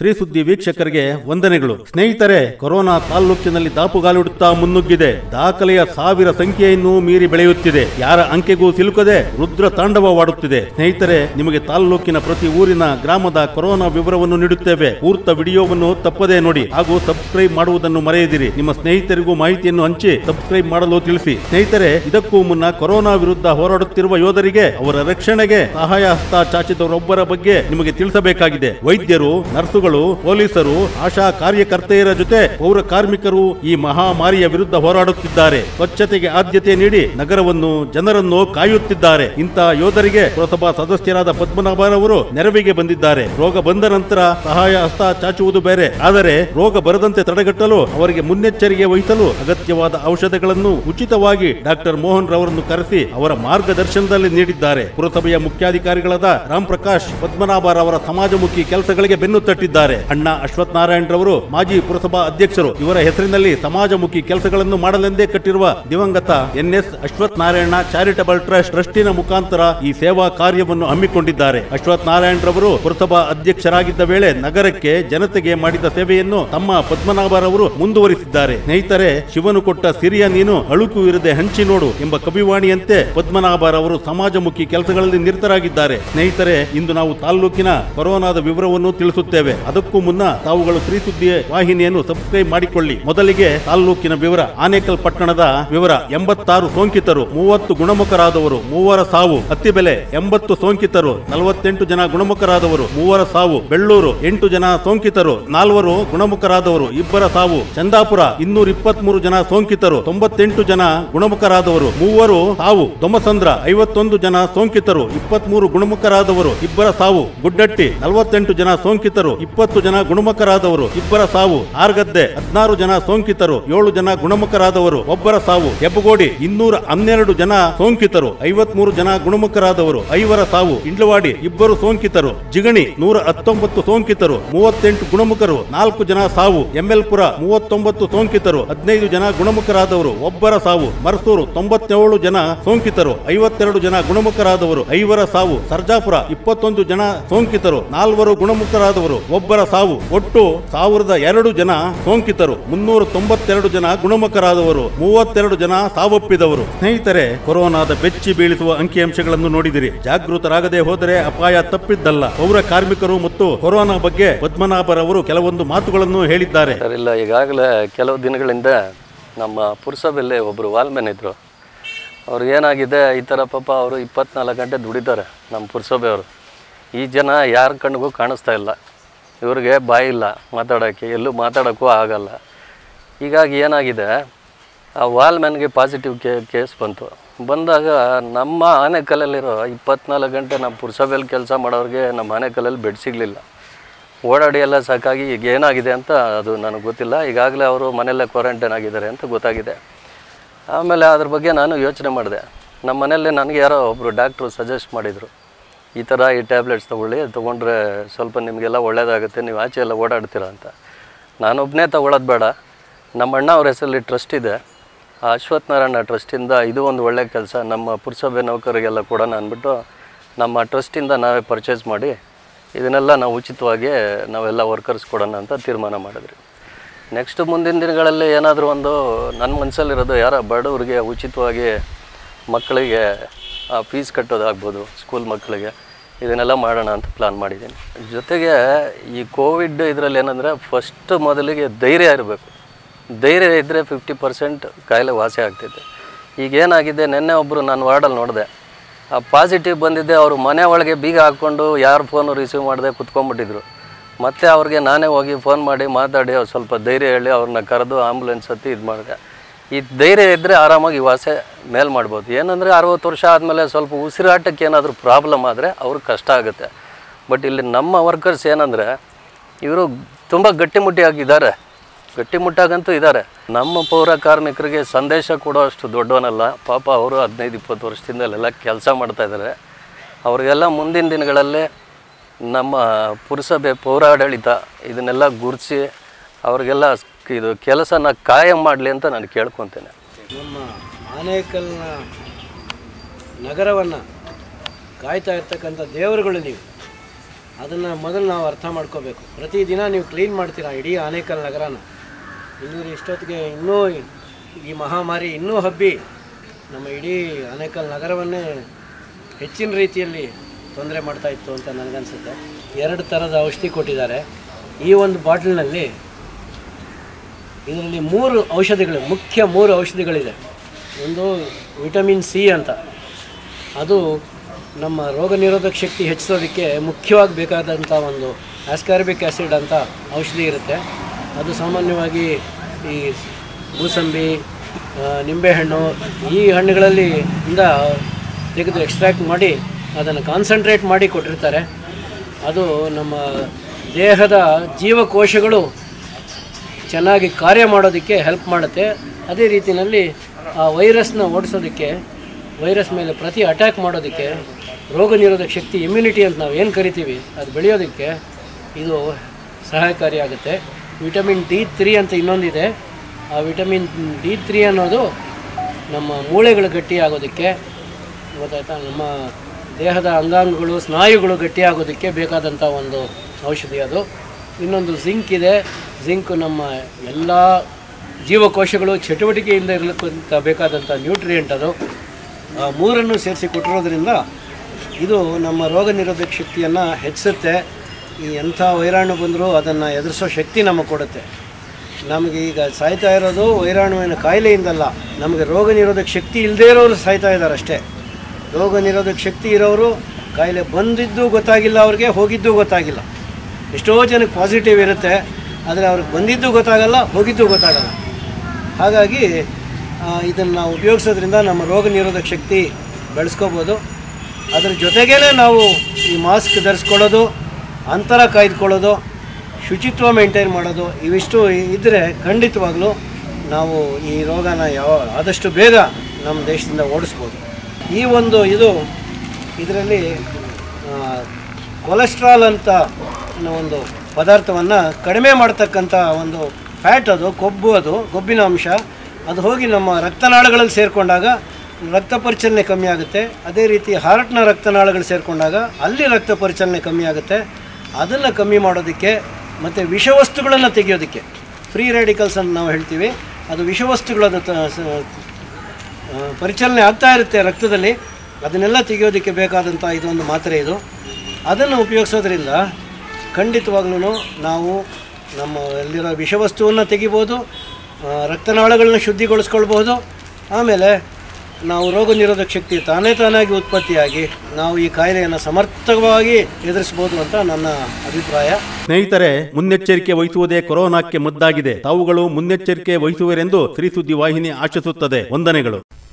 ಶ್ರೀ ಸುದ್ದಿ ವೀಕ್ಷಕರಿಗೆ ವಂದನೆಗಳು ಸ್ನೇಹಿತರೆ ಕೊರೋನಾ ತಾಲ್ಲೂಕಿನಲ್ಲಿ ದಾಪುಗಾಲಿಡುತ್ತಾ ಮುನ್ನುಗ್ಗಿದೆ ದಾಖಲೆಯ ಸಾವಿರ ಸಂಖ್ಯೆಯನ್ನು ಮೀರಿ ಬೆಳೆಯುತ್ತಿದೆ ಯಾರ ಅಂಕೆಗೂ ಸಿಲುಕದೆ ರುದ್ರ ತಾಂಡವವಾಡುತ್ತಿದೆ ಸ್ನೇಹಿತರೆ ನಿಮಗೆ ತಾಲ್ಲೂಕಿನ ಪ್ರತಿ ಊರಿನ ಗ್ರಾಮದ ಕೊರೋನಾ ವಿವರವನ್ನು ನೀಡುತ್ತೇವೆ ಪೂರ್ತ ವಿಡಿಯೋವನ್ನು ತಪ್ಪದೇ ನೋಡಿ ಹಾಗೂ ಸಬ್ಸ್ಕ್ರೈಬ್ ಮಾಡುವುದನ್ನು ಮರೆಯದಿರಿ ನಿಮ್ಮ ಸ್ನೇಹಿತರಿಗೂ ಮಾಹಿತಿಯನ್ನು ಹಂಚಿ ಸಬ್ಸ್ಕ್ರೈಬ್ ಮಾಡಲು ತಿಳಿಸಿ ಸ್ನೇಹಿತರೆ ಇದಕ್ಕೂ ಮುನ್ನ ಕೊರೋನಾ ವಿರುದ್ಧ ಹೋರಾಡುತ್ತಿರುವ ಯೋಧರಿಗೆ ಅವರ ರಕ್ಷಣೆಗೆ ಸಹಾಯ ಹಸ್ತ ಚಾಚಿದವರೊಬ್ಬರ ಬಗ್ಗೆ ನಿಮಗೆ ತಿಳಿಸಬೇಕಾಗಿದೆ ವೈದ್ಯರು ನರ್ಸುಗಳು ಪೊಲೀಸರು ಆಶಾ ಕಾರ್ಯಕರ್ತೆಯರ ಜೊತೆ ಪೌರ ಕಾರ್ಮಿಕರು ಈ ಮಹಾಮಾರಿಯ ವಿರುದ್ಧ ಹೋರಾಡುತ್ತಿದ್ದಾರೆ ಸ್ವಚ್ಛತೆಗೆ ಆದ್ಯತೆ ನೀಡಿ ನಗರವನ್ನು ಜನರನ್ನು ಕಾಯುತ್ತಿದ್ದಾರೆ ಇಂತಹ ಯೋಧರಿಗೆ ಪುರಸಭಾ ಸದಸ್ಯರಾದ ಪದ್ಮನಾಭರವರು ನೆರವಿಗೆ ಬಂದಿದ್ದಾರೆ ರೋಗ ಬಂದ ನಂತರ ಸಹಾಯ ಹಸ್ತ ಚಾಚುವುದು ಬೇರೆ ಆದರೆ ರೋಗ ಬರದಂತೆ ತಡೆಗಟ್ಟಲು ಅವರಿಗೆ ಮುನ್ನೆಚ್ಚರಿಕೆ ವಹಿಸಲು ಅಗತ್ಯವಾದ ಔಷಧಗಳನ್ನು ಉಚಿತವಾಗಿ ಡಾಕ್ಟರ್ ಮೋಹನ್ ರವರನ್ನು ಕರೆಸಿ ಅವರ ಮಾರ್ಗದರ್ಶನದಲ್ಲಿ ನೀಡಿದ್ದಾರೆ ಪುರಸಭೆಯ ಮುಖ್ಯಾಧಿಕಾರಿಗಳಾದ ರಾಮ್ ಪ್ರಕಾಶ್ ಪದ್ಮನಾಭರವರ ಸಮಾಜಮುಖಿ ಕೆಲಸಗಳಿಗೆ ಬೆನ್ನು ತಟ್ಟಿದ್ದಾರೆ ಅಣ್ಣ ಅಶ್ವಥ್ ನಾರಾಯಣ್ ರವರು ಮಾಜಿ ಪುರಸಭಾ ಅಧ್ಯಕ್ಷರು ಇವರ ಹೆಸರಿನಲ್ಲಿ ಸಮಾಜಮುಖಿ ಕೆಲಸಗಳನ್ನು ಮಾಡಲೆಂದೇ ಕಟ್ಟಿರುವ ದಿವಂಗತ N S Ashwath Narayana charitable trust ಟ್ರಸ್ಟಿನ ಮುಖಾಂತರ ಈ ಸೇವಾ ಕಾರ್ಯವನ್ನು ಹಮ್ಮಿಕೊಂಡಿದ್ದಾರೆ ಅಶ್ವಥ್ ನಾರಾಯಣ್ ರವರು ಪುರಸಭಾ ಅಧ್ಯಕ್ಷರಾಗಿದ್ದ ವೇಳೆ ನಗರಕ್ಕೆ ಜನತೆಗೆ ಮಾಡಿದ ಸೇವೆಯನ್ನು ತಮ್ಮ ಪದ್ಮನಾಭರವರು ಮುಂದುವರಿಸಿದ್ದಾರೆ ಸ್ನೇಹಿತರೆ ಶಿವನು ಕೊಟ್ಟ ಸಿರಿಯ ನೀನು ಅಳುಕು ಇರದೆ ಹಂಚಿ ನೋಡು ಎಂಬ ಕವಿವಾಣಿಯಂತೆ ಪದ್ಮನಾಭರವರು ಸಮಾಜಮುಖಿ ಕೆಲಸಗಳಲ್ಲಿ ನಿರತರಾಗಿದ್ದಾರೆ ಸ್ನೇಹಿತರೆ ಇಂದು ನಾವು ತಾಲ್ಲೂಕಿನ ಕೊರೋನಾದ ವಿವರವನ್ನು ತಿಳಿಸುತ್ತೇವೆ ಅದಕ್ಕೂ ಮುನ್ನ ತಾವುಗಳು ಶ್ರೀ ಸುದ್ದಿ ವಾಹಿನಿಯನ್ನು ಸಬ್ಸ್ಕ್ರೈಬ್ ಮಾಡಿಕೊಳ್ಳಿ ಮೊದಲಿಗೆ ತಾಲ್ಲೂಕಿನ ವಿವರ ಆನೇಕಲ್ ಪಟ್ಟಣದ ವಿವರ ಎಂಬತ್ತಾರು ಸೋಂಕಿತರು ಮೂವತ್ತು ಗುಣಮುಖರಾದವರು ಮೂವರ ಸಾವು ಹತ್ತಿಬೆಲೆ ಎಂಬತ್ತು ಸೋಂಕಿತರು ನಲವತ್ತೆಂಟು ಜನ ಗುಣಮುಖರಾದವರು ಮೂವರ ಸಾವು ಬೆಳ್ಳೂರು ಎಂಟು ಜನ ಸೋಂಕಿತರು ನಾಲ್ವರು ಗುಣಮುಖರಾದವರು ಇಬ್ಬರ ಸಾವು ಚಂದಾಪುರ ಇನ್ನೂರ ಇಪ್ಪತ್ಮೂರು ಜನ ಸೋಂಕಿತರು ತೊಂಬತ್ತೆಂಟು ಜನ ಗುಣಮುಖರಾದವರು ಮೂವರು ಸಾವು ದೊಮಸಂದ್ರ ಐವತ್ತೊಂದು ಜನ ಸೋಂಕಿತರು ಇಪ್ಪತ್ಮೂರು ಗುಣಮುಖರಾದವರು ಇಬ್ಬರ ಸಾವು ಗುಡ್ಡಟ್ಟಿ ನಲವತ್ತೆಂಟು ಜನ ಸೋಂಕಿತರು ಇಪ್ಪತ್ತು ಜನ ಗುಣಮುಖರಾದವರು ಇಬ್ಬರ ಸಾವು ಆರ್ಗದ್ದೆ ಹದಿನಾರು ಜನ ಸೋಂಕಿತರು ಏಳು ಜನ ಗುಣಮುಖರಾದವರು ಒಬ್ಬರ ಸಾವು ಹೆಬ್ಬಗೋಡಿ ಇನ್ನೂರ ಹನ್ನೆರಡು ಜನ ಸೋಂಕಿತರು ಐವತ್ಮೂರು ಜನ ಗುಣಮುಖರಾದವರು ಐವರ ಸಾವು ಇಂಡ್ಲವಾಡಿ ಇಬ್ಬರು ಸೋಂಕಿತರು ಜಿಗಣಿ ನೂರ ಹತ್ತೊಂಬತ್ತು ಸೋಂಕಿತರು ಮೂವತ್ತೆಂಟು ಗುಣಮುಖರು ನಾಲ್ಕು ಜನ ಸಾವು ಎಂಎಲ್ಪುರ ಮೂವತ್ತೊಂಬತ್ತು ಸೋಂಕಿತರು ಹದಿನೈದು ಜನ ಗುಣಮುಖರಾದವರು ಒಬ್ಬರ ಸಾವು ಮರ್ಸೂರು ತೊಂಬತ್ತೇಳು ಜನ ಸೋಂಕಿತರು ಐವತ್ತೆರಡು ಜನ ಗುಣಮುಖರಾದವರು ಐವರ ಸಾವು ಸರ್ಜಾಪುರ ಇಪ್ಪತ್ತೊಂದು ಜನ ಸೋಂಕಿತರು ನಾಲ್ವರು ಗುಣಮುಖರಾದವರು ಒಬ್ಬರ ಸಾವು ಒಟ್ಟು ಸಾವಿರದ ಎರಡು ಜನ ಸೋಂಕಿತರು ಮುನ್ನೂರ ತೊಂಬತ್ತೆರಡು ಜನ ಗುಣಮುಖರಾದವರು ಮೂವತ್ತೆರಡು ಜನ ಸಾವಪ್ಪಿದವರು ಸ್ನೇಹಿತರೆ ಕೊರೋನಾದ ಬೆಚ್ಚಿ ಬೀಳಿಸುವ ಅಂಕಿಅಂಶಗಳನ್ನು ನೋಡಿದಿರಿ ಜಾಗೃತರಾಗದೆ ಹೋದರೆ ಅಪಾಯ ತಪ್ಪಿದ್ದಲ್ಲ ಪೌರ ಕಾರ್ಮಿಕರು ಮತ್ತು ಕೊರೋನಾ ಬಗ್ಗೆ ಪದ್ಮನಾಭರವರು ಕೆಲವೊಂದು ಮಾತುಗಳನ್ನು ಹೇಳಿದ್ದಾರೆ ಸರ್ ಇಲ್ಲ ಈಗಾಗಲೇ ಕೆಲವು ದಿನಗಳಿಂದ ನಮ್ಮ ಪುರಸಭೆಯಲ್ಲಿ ಒಬ್ಬರು ವಾಲ್ಮೆನ್ ಇದ್ದರು ಅವ್ರಿಗೆ ಏನಾಗಿದೆ ಈ ಥರ ಪಾಪ ಅವರು ಇಪ್ಪತ್ನಾಲ್ಕು ಗಂಟೆ ದುಡಿತಾರೆ ನಮ್ಮ ಪುರಸಭೆಯವರು ಈ ಜನ ಯಾರ ಕಣ್ಣಿಗೂ ಕಾಣಿಸ್ತಾ ಇಲ್ಲ ಇವ್ರಿಗೆ ಬಾಯಿ ಇಲ್ಲ ಮಾತಾಡೋಕ್ಕೆ ಎಲ್ಲೂ ಮಾತಾಡೋಕ್ಕೂ ಆಗಲ್ಲ ಹೀಗಾಗಿ ಏನಾಗಿದೆ ಆ ವಾಲ್ಮ್ಯಾನ್ಗೆ ಪಾಸಿಟಿವ್ ಕೇ ಕೇಸ್ ಬಂತು ಬಂದಾಗ ನಮ್ಮ ಆನೆಕಲ್ಲಲ್ಲಿರೋ ಇಪ್ಪತ್ನಾಲ್ಕು ಗಂಟೆ ನಮ್ಮ ಪುರಸಭೆಯಲ್ಲಿ ಕೆಲಸ ಮಾಡೋರಿಗೆ ನಮ್ಮ ಆನೆಕಲ್ಲಲ್ಲಿ ಬೆಡ್ ಸಿಗಲಿಲ್ಲ ಓಡಾಡಿ ಎಲ್ಲ ಸಾಕಾಗಿ ಈಗ ಏನಾಗಿದೆ ಅಂತ ಅದು ನನಗೆ ಗೊತ್ತಿಲ್ಲ ಈಗಾಗಲೇ ಅವರು ಮನೆಯಲ್ಲೇ ಕ್ವಾರಂಟೈನ್ ಆಗಿದ್ದಾರೆ ಅಂತ ಗೊತ್ತಾಗಿದೆ ಆಮೇಲೆ ಅದ್ರ ಬಗ್ಗೆ ನಾನು ಯೋಚನೆ ಮಾಡಿದೆ ನಮ್ಮ ಮನೆಯಲ್ಲೇ ನನಗೆ ಯಾರೋ ಒಬ್ಬರು ಡಾಕ್ಟ್ರು ಸಜೆಸ್ಟ್ ಮಾಡಿದರು ಈ ಥರ ಈ ಟ್ಯಾಬ್ಲೆಟ್ಸ್ ತೊಗೊಳ್ಳಿ ತೊಗೊಂಡ್ರೆ ಸ್ವಲ್ಪ ನಿಮಗೆಲ್ಲ ಒಳ್ಳೇದಾಗುತ್ತೆ ನೀವು ಆಚೆ ಎಲ್ಲ ಓಡಾಡ್ತೀರಾ ಅಂತ ನಾನೊಬ್ಬನೇ ತೊಗೊಳೋದು ಬೇಡ ನಮ್ಮ ಅಣ್ಣ ಅವ್ರ ಹೆಸರಲ್ಲಿ ಟ್ರಸ್ಟ್ ಇದೆ ಆ ಅಶ್ವಥ್ ನಾರಾಯಣ ಟ್ರಸ್ಟಿಂದ ಇದು ಒಂದು ಒಳ್ಳೆ ಕೆಲಸ ನಮ್ಮ ಪುರಸಭೆ ನೌಕರರಿಗೆಲ್ಲ ಕೊಡೋಣ ಅಂದ್ಬಿಟ್ಟು ನಮ್ಮ ಟ್ರಸ್ಟಿಂದ ನಾವೇ ಪರ್ಚೇಸ್ ಮಾಡಿ ಇದನ್ನೆಲ್ಲ ನಾವು ಉಚಿತವಾಗಿ ನಾವೆಲ್ಲ ವರ್ಕರ್ಸ್ ಕೊಡೋಣ ಅಂತ ತೀರ್ಮಾನ ಮಾಡಿದ್ರಿ ನೆಕ್ಸ್ಟ್ ಮುಂದಿನ ದಿನಗಳಲ್ಲಿ ಏನಾದರೂ ಒಂದು ನನ್ನ ಮನಸ್ಸಲ್ಲಿರೋದು ಯಾರ ಬಡವರಿಗೆ ಉಚಿತವಾಗಿ ಮಕ್ಕಳಿಗೆ ಫೀಸ್ ಕಟ್ಟೋದಾಗ್ಬೋದು ಸ್ಕೂಲ್ ಮಕ್ಕಳಿಗೆ ಇದನ್ನೆಲ್ಲ ಮಾಡೋಣ ಅಂತ ಪ್ಲಾನ್ ಮಾಡಿದ್ದೀನಿ ಜೊತೆಗೆ ಈ ಕೋವಿಡ್ ಇದರಲ್ಲಿ ಏನಂದರೆ ಫಸ್ಟ್ ಮೊದಲಿಗೆ ಧೈರ್ಯ ಇರಬೇಕು ಧೈರ್ಯ ಇದ್ದರೆ ಫಿಫ್ಟಿ ಪರ್ಸೆಂಟ್ ಕಾಯಿಲೆ ವಾಸಿ ಆಗ್ತೈತೆ ಈಗ ಏನಾಗಿದೆ ನಿನ್ನೆ ಒಬ್ಬರು ನಾನು ವಾರ್ಡಲ್ಲಿ ನೋಡಿದೆ ಆ ಪಾಸಿಟಿವ್ ಬಂದಿದ್ದೆ ಅವರು ಮನೆ ಒಳಗೆ ಬೀಗ ಹಾಕ್ಕೊಂಡು ಯಾರು ಫೋನು ರಿಸೀವ್ ಮಾಡದೆ ಕುತ್ಕೊಂಡ್ಬಿಟ್ಟಿದ್ರು ಮತ್ತೆ ಅವ್ರಿಗೆ ನಾನೇ ಹೋಗಿ ಫೋನ್ ಮಾಡಿ ಮಾತಾಡಿ ಅವ್ರು ಸ್ವಲ್ಪ ಧೈರ್ಯ ಹೇಳಿ ಅವ್ರನ್ನ ಕರೆದು ಆಂಬುಲೆನ್ಸ್ ಹತ್ತಿ ಇದು ಮಾಡಿದೆ ಈ ಧೈರ್ಯ ಇದ್ದರೆ ಆರಾಮಾಗಿ ವಾಸೆ ಮೇಲ್ ಮಾಡ್ಬೋದು ಏನಂದರೆ ಅರವತ್ತು ವರ್ಷ ಆದಮೇಲೆ ಸ್ವಲ್ಪ ಉಸಿರಾಟಕ್ಕೆ ಏನಾದರೂ ಪ್ರಾಬ್ಲಮ್ ಆದರೆ ಅವ್ರಿಗೆ ಕಷ್ಟ ಆಗುತ್ತೆ ಬಟ್ ಇಲ್ಲಿ ನಮ್ಮ ವರ್ಕರ್ಸ್ ಏನಂದರೆ ಇವರು ತುಂಬ ಗಟ್ಟಿಮುಟ್ಟಿಯಾಗಿದ್ದಾರೆ ಗಟ್ಟಿಮುಟ್ಟಾಗಂತೂ ಇದ್ದಾರೆ ನಮ್ಮ ಪೌರ ಕಾರ್ಮಿಕರಿಗೆ ಸಂದೇಶ ಕೊಡೋ ಅಷ್ಟು ದೊಡ್ಡವನಲ್ಲ ಪಾಪ ಅವರು ಹದಿನೈದು ಇಪ್ಪತ್ತು ವರ್ಷದಿಂದಲೆಲ್ಲ ಕೆಲಸ ಮಾಡ್ತಾ ಇದ್ದಾರೆ ಅವ್ರಿಗೆಲ್ಲ ಮುಂದಿನ ದಿನಗಳಲ್ಲಿ ನಮ್ಮ ಪುರಸಭೆ ಪೌರಾಡಳಿತ ಇದನ್ನೆಲ್ಲ ಗುರುತಿಸಿ ಅವ್ರಿಗೆಲ್ಲ ಇದು ಕೆಲಸನ ಕಾಯಂ ಮಾಡಲಿ ಅಂತ ನಾನು ಕೇಳ್ಕೊತೇನೆ ನಮ್ಮ ಆನೇಕಲ್ನ ನಗರವನ್ನು ಕಾಯ್ತಾ ಇರ್ತಕ್ಕಂಥ ದೇವರುಗಳು ನೀವು ಅದನ್ನು ಮೊದಲು ನಾವು ಅರ್ಥ ಮಾಡ್ಕೋಬೇಕು ಪ್ರತಿದಿನ ನೀವು ಕ್ಲೀನ್ ಮಾಡ್ತೀರಾ ಇಡೀ ಆನೇಕಲ್ ನಗರನ ಇಲ್ಲಿ ಇಷ್ಟೊತ್ತಿಗೆ ಇನ್ನೂ ಈ ಮಹಾಮಾರಿ ಇನ್ನೂ ಹಬ್ಬಿ ನಮ್ಮ ಇಡೀ ಆನೇಕಲ್ ನಗರವನ್ನೇ ಹೆಚ್ಚಿನ ರೀತಿಯಲ್ಲಿ ತೊಂದರೆ ಮಾಡ್ತಾ ಇತ್ತು ಅಂತ ನನಗನ್ಸುತ್ತೆ ಎರಡು ಥರದ ಔಷಧಿ ಕೊಟ್ಟಿದ್ದಾರೆ ಈ ಒಂದು ಬಾಟ್ಲಿನಲ್ಲಿ ಇದರಲ್ಲಿ ಮೂರು ಔಷಧಿಗಳು ಮುಖ್ಯ ಮೂರು ಔಷಧಿಗಳಿದೆ ಒಂದು ವಿಟಮಿನ್ ಸಿ ಅಂತ ಅದು ನಮ್ಮ ರೋಗ ನಿರೋಧಕ ಶಕ್ತಿ ಹೆಚ್ಚಿಸೋದಕ್ಕೆ ಮುಖ್ಯವಾಗಿ ಬೇಕಾದಂಥ ಒಂದು ಆಸ್ಕಾರ್ಬಿಕ್ ಆ್ಯಸಿಡ್ ಅಂತ ಔಷಧಿ ಇರುತ್ತೆ ಅದು ಸಾಮಾನ್ಯವಾಗಿ ಈ ಮೂಸಂಬಿ ಆ, ನಿಂಬೆಹಣ್ಣು ಈ ಹಣ್ಣುಗಳಲ್ಲಿ ಇಂದ ತೆಗೆದು ಎಕ್ಸ್ಟ್ರಾಕ್ಟ್ ಮಾಡಿ ಅದನ್ನು ಕಾನ್ಸಂಟ್ರೇಟ್ ಮಾಡಿ ಕೊಟ್ಟಿರ್ತಾರೆ ಅದು ನಮ್ಮ ದೇಹದ ಜೀವಕೋಶಗಳು ಚೆನ್ನಾಗಿ ಕಾರ್ಯ ಮಾಡೋದಕ್ಕೆ ಹೆಲ್ಪ್ ಮಾಡುತ್ತೆ ಅದೇ ರೀತಿಯಲ್ಲಿ ಆ ವೈರಸ್ನ ಓಡಿಸೋದಕ್ಕೆ ವೈರಸ್ ಮೇಲೆ ಪ್ರತಿ ಅಟ್ಯಾಕ್ ಮಾಡೋದಕ್ಕೆ ರೋಗ ನಿರೋಧಕ ಶಕ್ತಿ ಇಮ್ಯುನಿಟಿ ಅಂತ ನಾವು ಏನು ಕರಿತೀವಿ ಅದು ಬೆಳೆಯೋದಕ್ಕೆ ಇದು ಸಹಾಯಕಾರಿಯಾಗುತ್ತೆ ವಿಟಮಿನ್ ಡಿ ತ್ರೀ ಅಂತ ಇನ್ನೊಂದಿದೆ ಆ ವಿಟಮಿನ್ ಡಿ ತ್ರೀ ಅನ್ನೋದು ನಮ್ಮ ಮೂಳೆಗಳು ಗಟ್ಟಿಯಾಗೋದಕ್ಕೆ ಗೊತ್ತಾಯ್ತಾ ನಮ್ಮ ದೇಹದ ಅಂಗಾಂಗಗಳು ಸ್ನಾಯುಗಳು ಗಟ್ಟಿಯಾಗೋದಕ್ಕೆ ಬೇಕಾದಂಥ ಒಂದು ಔಷಧಿ ಅದು ಇನ್ನೊಂದು ಜಿಂಕ್ ಇದೆ ಜಿಂಕ್ ನಮ್ಮ ಎಲ್ಲ ಜೀವಕೋಶಗಳು ಚಟುವಟಿಕೆಯಿಂದ ಇರಲಿಕ್ಕಂತ ಬೇಕಾದಂಥ ನ್ಯೂಟ್ರಿಯೆಂಟ್ ಅದು ಆ ಮೂರನ್ನು ಸೇರಿಸಿ ಕೊಟ್ಟಿರೋದ್ರಿಂದ ಇದು ನಮ್ಮ ರೋಗ ನಿರೋಧಕ ಶಕ್ತಿಯನ್ನು ಹೆಚ್ಚಿಸುತ್ತೆ ಈ ಎಂಥ ವೈರಾಣು ಬಂದರೂ ಅದನ್ನು ಎದುರಿಸೋ ಶಕ್ತಿ ನಮಗೆ ಕೊಡುತ್ತೆ ನಮಗೆ ಈಗ ಸಾಯ್ತಾ ಇರೋದು ವೈರಾಣುವಿನ ಕಾಯಿಲೆಯಿಂದಲ್ಲ ನಮಗೆ ರೋಗ ನಿರೋಧಕ ಶಕ್ತಿ ಇಲ್ಲದೇ ಇರೋರು ಸಾಯ್ತಾ ಇದ್ದಾರೆ ಅಷ್ಟೇ ರೋಗ ನಿರೋಧಕ ಶಕ್ತಿ ಇರೋರು ಕಾಯಿಲೆ ಬಂದಿದ್ದು ಗೊತ್ತಾಗಿಲ್ಲ ಅವ್ರಿಗೆ ಹೋಗಿದ್ದು ಗೊತ್ತಾಗಿಲ್ಲ ಎಷ್ಟೋ ಜನಕ್ಕೆ ಪಾಸಿಟಿವ್ ಇರುತ್ತೆ ಆದರೆ ಅವ್ರಿಗೆ ಬಂದಿದ್ದು ಗೊತ್ತಾಗಲ್ಲ ಹೋಗಿದ್ದು ಗೊತ್ತಾಗಲ್ಲ ಹಾಗಾಗಿ ಇದನ್ನು ನಾವು ಉಪಯೋಗಿಸೋದ್ರಿಂದ ನಮ್ಮ ರೋಗ ನಿರೋಧಕ ಶಕ್ತಿ ಬೆಳೆಸ್ಕೋಬೋದು ಅದ್ರ ಜೊತೆಗೇ ನಾವು ಈ ಮಾಸ್ಕ್ ಧರಿಸ್ಕೊಳ್ಳೋದು ಅಂತರ ಕಾಯ್ದುಕೊಳ್ಳೋದು ಶುಚಿತ್ವ ಮೇಂಟೈನ್ ಮಾಡೋದು ಇವಿಷ್ಟು ಇದ್ದರೆ ಖಂಡಿತವಾಗ್ಲೂ ನಾವು ಈ ರೋಗನ ಯಾವ ಆದಷ್ಟು ಬೇಗ ನಮ್ಮ ದೇಶದಿಂದ ಓಡಿಸ್ಬೋದು ಈ ಒಂದು ಇದು ಇದರಲ್ಲಿ ಕೊಲೆಸ್ಟ್ರಾಲ್ ಅಂತ ಅನ್ನೋ ಒಂದು ಪದಾರ್ಥವನ್ನು ಕಡಿಮೆ ಮಾಡ್ತಕ್ಕಂಥ ಒಂದು ಫ್ಯಾಟ್ ಅದು ಕೊಬ್ಬು ಅದು ಕೊಬ್ಬಿನ ಅಂಶ ಅದು ಹೋಗಿ ನಮ್ಮ ರಕ್ತನಾಳಗಳಲ್ಲಿ ಸೇರಿಕೊಂಡಾಗ ರಕ್ತ ಪರಿಚಲನೆ ಕಮ್ಮಿ ಆಗುತ್ತೆ ಅದೇ ರೀತಿ ಹಾರ್ಟ್ನ ರಕ್ತನಾಳಗಳು ಸೇರಿಕೊಂಡಾಗ ಅಲ್ಲಿ ರಕ್ತ ಪರಿಚಲನೆ ಕಮ್ಮಿ ಆಗುತ್ತೆ ಅದನ್ನು ಕಮ್ಮಿ ಮಾಡೋದಕ್ಕೆ ಮತ್ತು ವಿಷವಸ್ತುಗಳನ್ನು ತೆಗೆಯೋದಕ್ಕೆ ಫ್ರೀ ರ್ಯಾಡಿಕಲ್ಸ್ ಅಂತ ನಾವು ಹೇಳ್ತೀವಿ ಅದು ವಿಷವಸ್ತುಗಳದು ತ- ಸ- ಆ, ಪರಿಚಲನೆ ಆಗ್ತಾ ಇರುತ್ತೆ ರಕ್ತದಲ್ಲಿ ಅದನ್ನೆಲ್ಲ ತೆಗೆಯೋದಕ್ಕೆ ಬೇಕಾದಂಥ ಇದೊಂದು ಮಾತ್ರೆ ಇದು ಅದನ್ನು ಉಪಯೋಗಿಸೋದ್ರಿಂದ ಖಂಡಿತವಾಗ್ಲೂ ನಾವು ನಮ್ಮ ಎಲ್ಲಿರೋ ವಿಷವಸ್ತುವನ್ನು ತೆಗಿಬೋದು ಆ, ರಕ್ತನಾಳಗಳನ್ನ ಶುದ್ಧಿಗೊಳಿಸ್ಕೊಳ್ಬೋದು ಆಮೇಲೆ ನಾವು ರೋಗ ನಿರೋಧಕ ಶಕ್ತಿ ತಾನೇ ತಾನಾಗಿ ಉತ್ಪತ್ತಿಯಾಗಿ ನಾವು ಈ ಕಾಯಿಲೆಯನ್ನು ಸಮರ್ಥವಾಗಿ ಎದುರಿಸ್ಬೋದು ಅಂತ ನನ್ನ ಅಭಿಪ್ರಾಯ ಸ್ನೇಹಿತರೆ ಮುನ್ನೆಚ್ಚರಿಕೆ ವಹಿಸುವುದೇ ಕೊರೋನಾಕ್ಕೆ ಮದ್ದಾಗಿದೆ ತಾವುಗಳು ಮುನ್ನೆಚ್ಚರಿಕೆ ವಹಿಸುವರೆಂದು ಶ್ರೀ ಸುದ್ದಿ ವಾಹಿನಿ ಆಶಿಸುತ್ತದೆ ವಂದನೆಗಳು